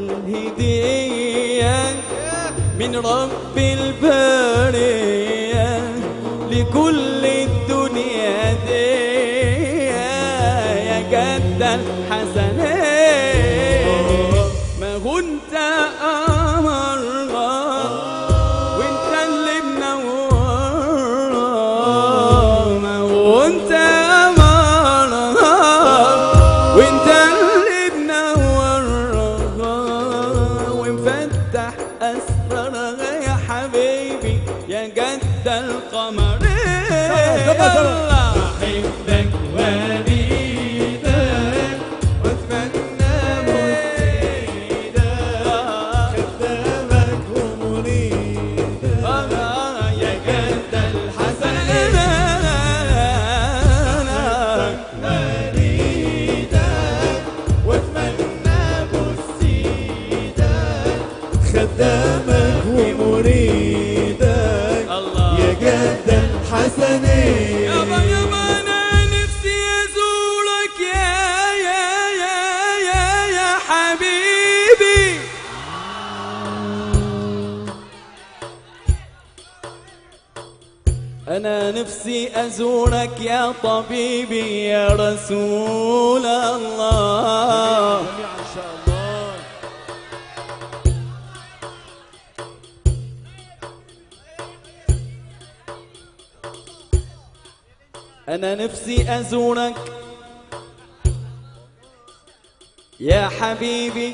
الهدية من رب البرية لكل الدنيا دي يا جد الحسنين ما هو انت أمرها وانت اللي منورها ما هو انت أمرها وانت اللي منورها ومفتح أسرارها يا حبيبي يا جد القمر أحبك وليدك واتمنى مريدك خدامك ومريدك يا جد الحسن مريدك واتمنى بسيدك خدامك ومريدك الله. يا جد الحسنين يابا يابا انا نفسي ازورك يا يا يا يا يا حبيبي انا نفسي ازورك يا طبيبي يا رسول الله جميعا ان شاء الله أنا نفسي أزورك يا حبيبي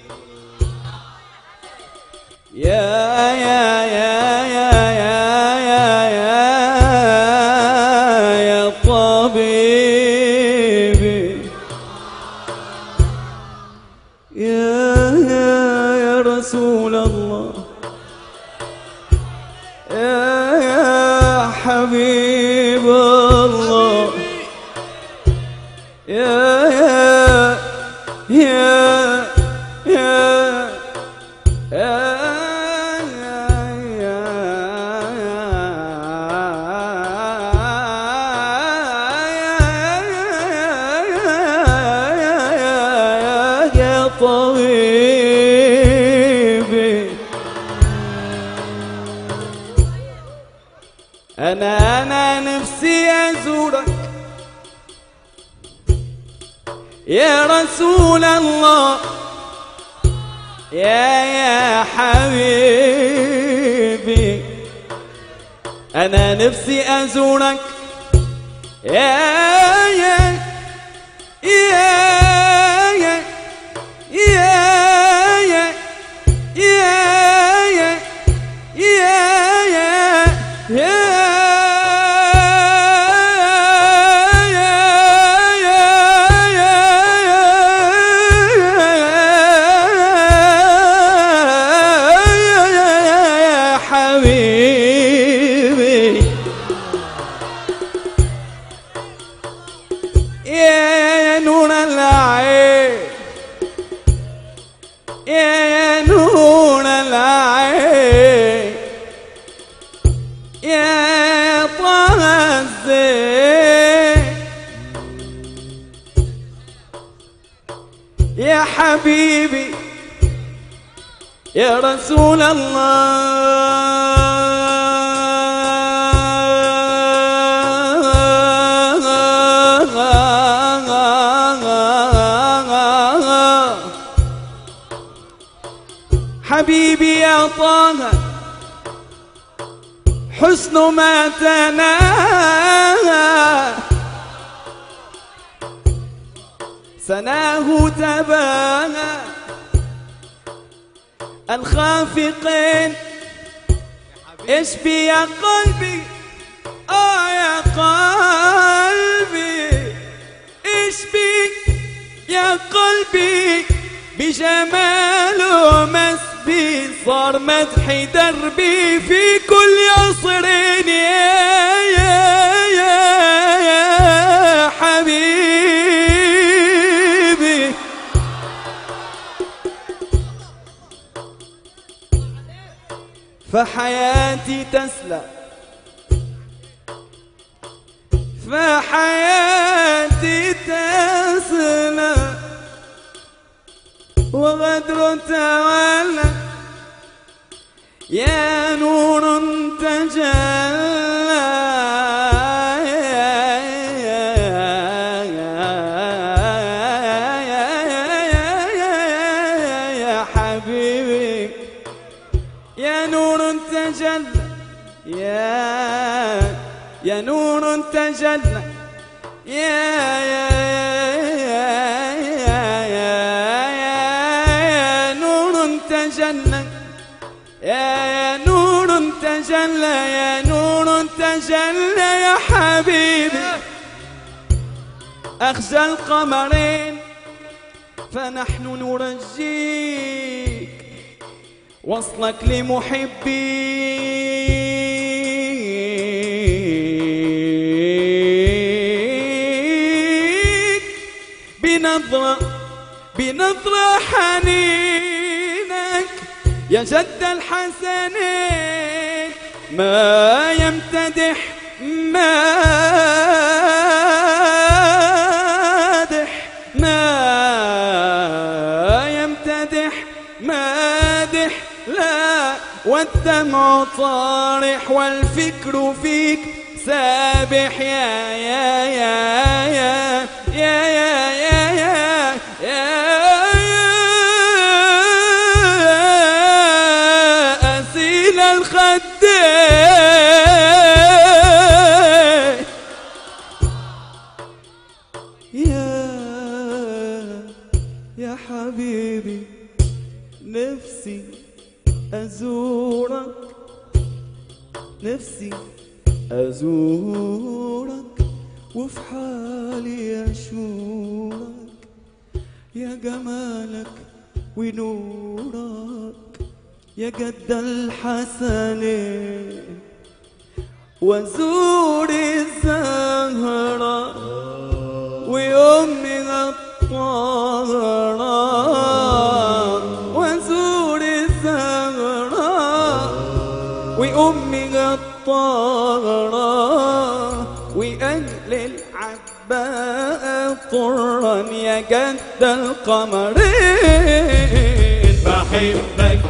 يا يا يا يا يا يا يا يا طبيبي يا يا يا رسول الله يا يا حبيب الله يا يا يا يا يا طبيبي أنا أنا نفسي أزورك يا رسول الله يا يا حبيبي أنا نفسي أزورك يا يا يا يا يا يا يا يا يا يا يا حبيبي يا نور العين يا نور العين يا طه الزين يا حبيبي يا رسول الله حبيبي يا طه حسن ما تناهى سناه تباهى الخافقين ايش بي يا قلبي اه يا قلبي ايش بي يا قلبي بجماله مسبي صار مدحي دربي في كل عصر يا يا يا يا حبيبي فحياتي تسلى فحياتي تسلى وغدر تولى يا نور تجلى يا حبيبي يا نور تجلى يا يا نور تجلى يا يا يا يا يا يا نور تجلى يا يا نور تجلى يا نور تجلى يا حبيبي أخشى القمرين فنحن نرجيك وصلك لمحبيك بنظرة بنظرة حنينك يا جد الحسنين ما يمتدح مادح ما يمتدح مادح لا والدمع طارح والفكر فيك سابح يا يا يا يا يا يا يا يا يا أسيل الخدين يا يا حبيبي نفسي أزورك نفسي أزورك وفي حالي أشورك يا جمالك ونورك يا جد الحسنين وزور الزهرة وأمها الطاهرة وزور الزهرة وأمها الطاهرة وأهل العباء طرا يا جد القمرين بحبك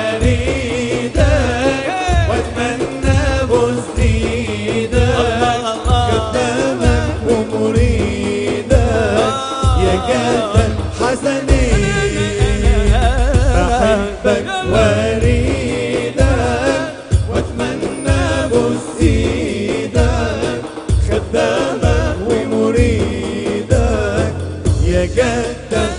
وريدك واتمنى بوسيدك خدامك ومريدك يا جد الحسنين بحبك وريدك واتمنى بوسيدك خدامك ومريدك يا جد